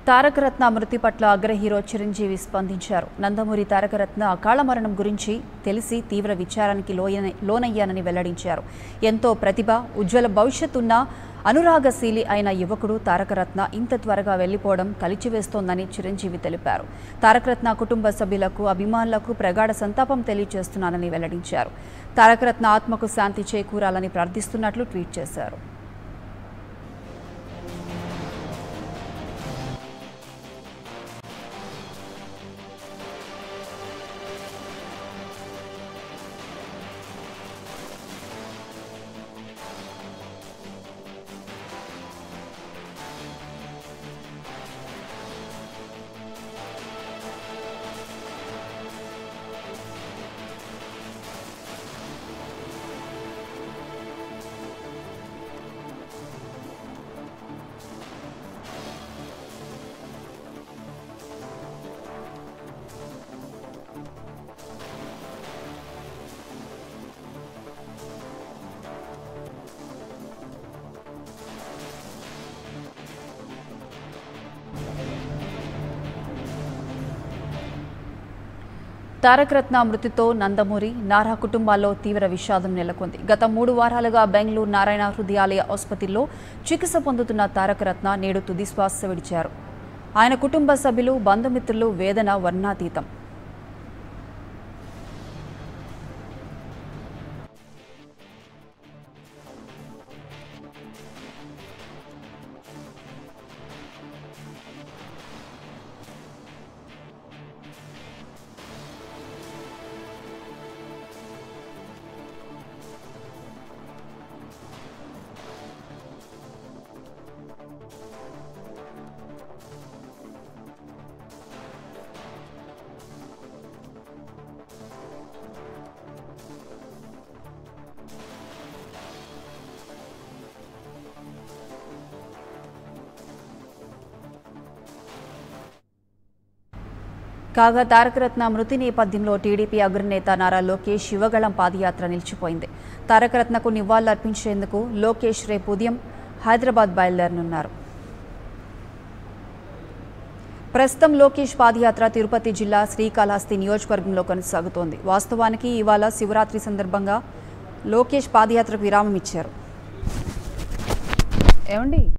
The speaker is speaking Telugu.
తారకరత్న మృతి పట్ల అగ్ర హీరో చిరంజీవి స్పందించారు నందమూరి తారకరత్న అకాల మరణం గురించి తెలిసి తీవ్ర విచారానికి లోయన లోనయ్యానని వెల్లడించారు ఎంతో ప్రతిభ ఉజ్వల భవిష్యత్తున్న అనురాగశీలి అయిన యువకుడు తారకరత్న ఇంత త్వరగా వెళ్లిపోవడం కలిచివేస్తోందని చిరంజీవి తెలిపారు తారకరత్న కుటుంబ సభ్యులకు అభిమానులకు ప్రగాఢ సంతాపం తెలియజేస్తున్నానని వెల్లడించారు తారకరత్న ఆత్మకు శాంతి చేకూరాలని ప్రార్థిస్తున్నట్లు ట్వీట్ చేశారు తారకరత్న మృతితో నందమూరి నారా కుటుంబాల్లో తీవ్ర విషాదం నెలకొంది గత మూడు వారాలుగా బెంగళూరు నారాయణ హృదయాలయ ఆసుపత్రిలో చికిత్స పొందుతున్న తారకరత్న నేడు తుది శ్వాస విడిచారు ఆయన కుటుంబ సభ్యులు బంధుమిత్రులు వేదన వర్ణాతీతం కాగా తారకరత్న మృతి నేపథ్యంలో టీడీపీ అగ్రనేత నారా లోకేష్ శివగళం పాదయాత్ర నిలిచిపోయింది తారకరత్నకు నివాళులర్పించేందుకు లోకేష్ రేపు ఉదయం హైదరాబాద్ బయలుదేరనున్నారు ప్రస్తుతం లోకేష్ పాదయాత్ర తిరుపతి జిల్లా శ్రీకాళహస్తి నియోజకవర్గంలో కొనసాగుతోంది వాస్తవానికి ఇవాళ శివరాత్రి సందర్భంగా లోకేష్ పాదయాత్రకు విరామం ఇచ్చారు ఏమండి